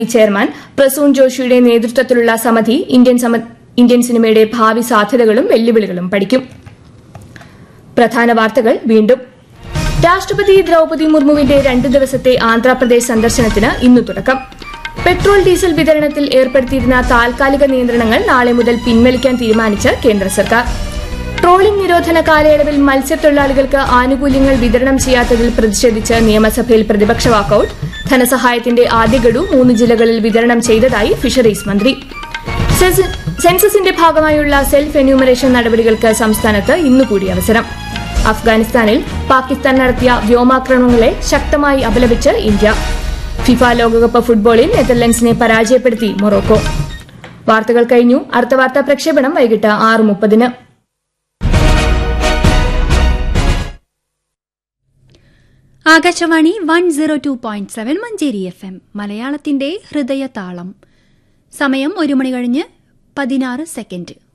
chairman Prasoon ജോഷിയുടെ നേതൃത്വത്തിലുള്ള സമിതി Indian സമ- ഇന്ത്യൻ സിനിമയുടെ ഭാവി സാധ്യതകളും വെല്ലുവിളികളും പഠിക്കും പ്രധാന വാർത്തകൾ വീണ്ടും രാഷ്ട്രപതി ദ്രൌപതി മുർമുവിന്റെ രണ്ട് ദിവസത്തെ ആന്ധ്രാപ്രദേശ് സന്ദർശനത്തിന് ഇന്ന് തുടക്കം പെട്രോൾ ഡീസൽ വിതരണത്തിൽ ഏർപ്പെടുത്തിയിരുന്ന താൽക്കാലിക നിയന്ത്രണങ്ങൾ നാളെ മുതൽ പിൻവലിക്കാൻ തീരുമാനിച്ച് കേന്ദ്ര സർക്കാർ ട്രോളിംഗ് നിരോധന കാലയളവിൽ മത്സ്യത്തൊഴിലാളികൾക്ക് ആനുകൂല്യങ്ങൾ വിതരണം ചെയ്യാത്തതിൽ പ്രതിഷേധിച്ച് നിയമസഭയിൽ പ്രതിപക്ഷ വാക്കൌട്ട് ധനസഹായത്തിന്റെ ആദ്യ ഗഡു മൂന്ന് ജില്ലകളിൽ വിതരണം ചെയ്തതായി ഫിഷറീസ് മന്ത്രി സെസ്- സെൻസസിന്റെ ഭാഗമായുള്ള സെൽഫ് എന്യൂമറേഷൻ നടപടികൾക്ക് സംസ്ഥാനത്ത് ഇന്നുകൂടി അവസരം അഫ്ഗാനിസ്ഥാനിൽ പാകിസ്ഥാൻ നടത്തിയ വ്യോമാക്രമണങ്ങളെ ശക്തമായി അപലപിച്ച് ഇന്ത്യ ഫിഫ ലോകകപ്പ് ഫുട്ബോളിൽ നെതർലൻഡ്സിനെ പരാജയപ്പെടുത്തി മൊറോക്കോ വാർത്തകൾ കഴിഞ്ഞു അടുത്ത വാർത്താ പ്രക്ഷേപണം വൈകിട്ട് ആറ് മുപ്പതിന് Akashvani one zero two point seven Manjeri F M മലയാളത്തിന്റെ ഹൃദയതാളം സമയം ഒരു മണി കഴിഞ്ഞ് പതിനാറ് സെക്കൻഡ്